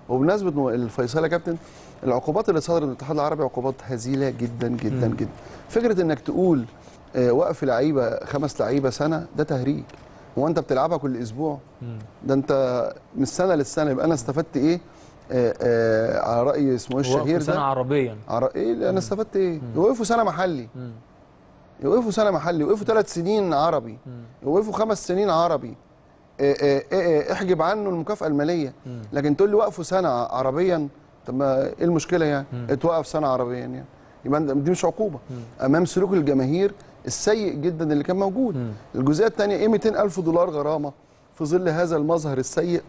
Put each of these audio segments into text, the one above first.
وبمناسبه الفيصل يا كابتن العقوبات اللي صدرت من الاتحاد العربي عقوبات هزيله جدا جدا مم. جدا فكره انك تقول آه، وقف لعيبه خمس لعيبه سنه ده تهريج هو انت بتلعبها كل اسبوع مم. ده انت من السنه للسنه يبقى انا استفدت ايه آه، آه، على راي اسمه ايه وقفوا الشهير سنه ده عربيا على ايه اللي انا استفدت ايه يوقفوا سنه محلي مم. يوقفوا سنه محلي يوقفوا ثلاث سنين عربي مم. يوقفوا خمس سنين عربي إيه إيه إيه احجب عنه المكافاه الماليه مم. لكن تقول لي وقفوا سنه عربيا طب ما ايه المشكله يعني مم. اتوقف سنه عربيا يعني يبقى أنت- دي مش عقوبه مم. امام سلوك الجماهير السيء جدا اللي كان موجود مم. الجزئيه الثانيه ايه 200 الف دولار غرامه في ظل هذا المظهر السيء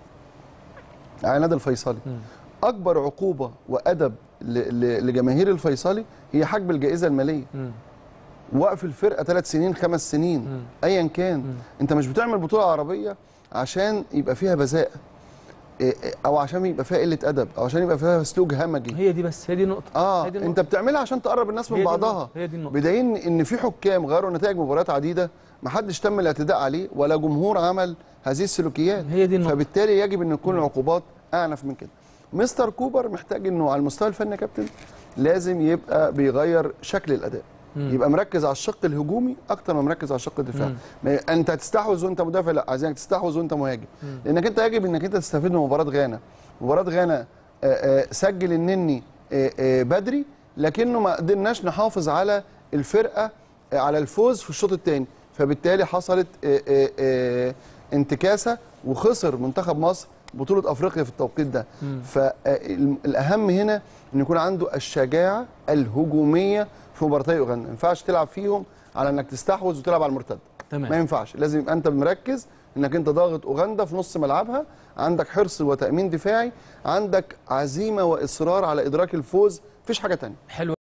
على نادي الفيصلي مم. اكبر عقوبه وادب ل- ل- لجماهير الفيصلي هي حجب الجائزه الماليه مم. وقف الفرقه ثلاث سنين خمس سنين مم. ايا كان مم. انت مش بتعمل بطوله عربيه عشان يبقى فيها بذاءه إيه إيه، او عشان يبقى فيها قله ادب او عشان يبقى فيها سلوك همجي هي دي بس هي دي النقطه اه هي دي انت النقطة. بتعملها عشان تقرب الناس هي من دي بعضها النقطة. هي دي النقطه بدليل ان في حكام غيروا نتائج مباريات عديده ما حدش تم الاعتداء عليه ولا جمهور عمل هذه السلوكيات هي دي النقطه فبالتالي يجب ان تكون العقوبات اعنف من كده مستر كوبر محتاج انه على المستوى الفني يا كابتن لازم يبقى بيغير شكل الاداء مم. يبقى مركز على الشق الهجومي اكتر ما مركز على الشق الدفاعي مم. ما انت هتستحوذ وانت مدافع لا عايزينك تستحوذ وانت مهاجم مم. لانك انت يجب انك انت تستفيد من مباراه غانا مباراه غانا آه، آه، سجل النني آه، آه، بدري لكنه ما قدرناش نحافظ على الفرقه آه، على الفوز في الشوط الثاني فبالتالي حصلت آه، آه، آه، انتكاسه وخسر منتخب مصر بطوله افريقيا في التوقيت ده مم. فالاهم هنا ان يكون عنده الشجاعه الهجوميه في مباراتي اوغندا ما ينفعش تلعب فيهم على انك تستحوذ وتلعب على المرتد ما تمام ينفعش لازم يبقى انت مركز انك انت ضاغط اوغندا في نص ملعبها عندك حرص وتامين دفاعي عندك عزيمه واصرار على ادراك الفوز مفيش حاجه تانية حلو